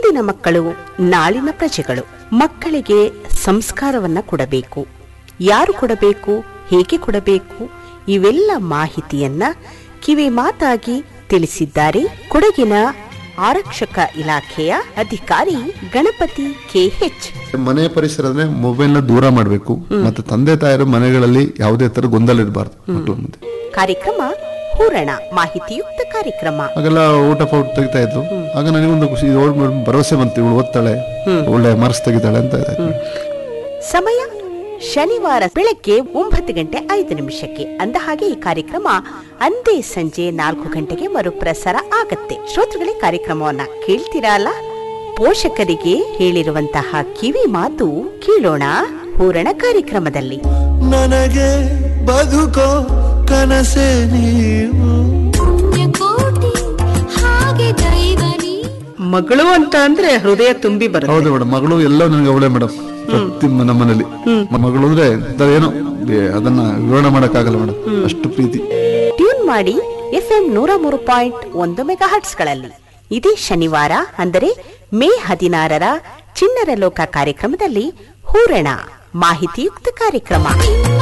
ಇಂದಿನ ಮಕ್ಕಳು ನಾಳಿನ ಪ್ರಜೆಗಳು ಮಕ್ಕಳಿಗೆ ಸಂಸ್ಕಾರವನ್ನ ಕೊಡಬೇಕು ಯಾರು ಕೊಡಬೇಕು ಹೇಗೆ ಕೊಡಬೇಕು ಇವೆಲ್ಲ ಮಾಹಿತಿಯನ್ನ ಕಿವಿ ಮಾತಾಗಿ ತಿಳಿಸಿದ್ದಾರೆ ಕೊಡಗಿನ ಆರಕ್ಷಕ ಇಲಾಖೆಯ ಅಧಿಕಾರಿ ಗಣಪತಿ ಕೆಎಚ್ ಮನೆ ಪರಿಸರ ಅಂದ್ರೆ ಮೊಬೈಲ್ ನ ದೂರ ಮಾಡಬೇಕು ಮತ್ತೆ ತಂದೆ ತಾಯರು ಮನೆಗಳಲ್ಲಿ ಯಾವುದೇ ತರ ಗೊಂದಲ ಇರಬಾರ್ದು ಮಕ್ಕಳ ಮುಂದೆ ಕಾರ್ಯಕ್ರಮ ಹೂರಣ ಮಾಹಿತಿಯುಕ್ತ ಕಾರ್ಯಕ್ರಮ ಆಗೆಲ್ಲ ಊಟ ಪೌಟ್ ತೆಗಿತಾ ಇದ್ರು ಆಗ ನನಗೊಂದು ಖುಷಿ ಇದು ಓಡ್ ಮಾಡ್- ಭರವಸೆ ಬಂತು ಇವಳು ಓದ್ತಾಳೆ ಒಳ್ಳೆ ಮಾರ್ಕ್ಸ್ ತೆಗಿತಾಳೆ ಅಂತ ಇದಾಯ್ತು. ಸಮಯ ಶನಿವಾರ ಬೆಳಗ್ಗೆ ಒಂಬತ್ತು ಗಂಟೆ ಐದು ನಿಮಿಷಕ್ಕೆ ಅಂದ ಹಾಗೆ ಈ ಕಾರ್ಯಕ್ರಮ ಅಂದೇ ಸಂಜೆ ನಾಲ್ಕು ಗಂಟೆಗೆ ಮರುಪ್ರಸಾರ ಆಗತ್ತೆ ಶ್ರೋತೃಗಳೇ ಕಾರ್ಯಕ್ರಮವನ್ನ ಕೇಳ್ತೀರಾ ಅಲ್ಲ ಪೋಷಕರಿಗೆ ಹೇಳಿರುವಂತಹ ಕಿವಿ ಮಾತು ಕೇಳೋಣ ಹೂರಣ ಕಾರ್ಯಕ್ರಮದಲ್ಲಿ ನನಗೆ ಬದುಕೋ ಕನಸೆ ನೀವು ಪುಣ್ಯಕೋಟಿ ಹಾಗೆ ದೈವ ನೀ ಮಗಳು ಅಂತ ಅಂದ್ರೆ ಹೃದಯ ತುಂಬಿ ಬರುತ್ತೆ ಹೌದು ಮೇಡಮ್ ಮಗಳು ಎಲ್ಲ ನನಗೆ ಅವಳೇ ಮೇಡಮ್ ಪ್ರತಿ ಮ- ನಮ್ಮನೇಲಿ ಮಗಳು ಅಂದ್ರೆ ಒಂಥರ ಏನೋ ಬೇ- ಅದನ್ನ ವಿವರಣೆ ಮಾಡಕ್ಕಾಗಲ್ಲ ಮೇಡಮ್ ಅಷ್ಟು ಪ್ರೀತಿ ಟ್ಯೂನ್ ಮಾಡಿ ಎಫ್ಎಂ ನೂರ ಮೂರು ಪಾಯಿಂಟ್ ಒಂದು ಮೆಗಾ ಹರ್ಟ್ಸ್ಗಳಲ್ಲಿ ಇದೇ ಶನಿವಾರ ಅಂದರೆ ಮೇ ಹದಿನಾರರ ಚಿಣ್ಣರ ಲೋಕ ಕಾರ್ಯಕ್ರಮದಲ್ಲಿ ಹೂರಣ ಮಾಹಿತಿಯುಕ್ತ ಕಾರ್ಯಕ್ರಮ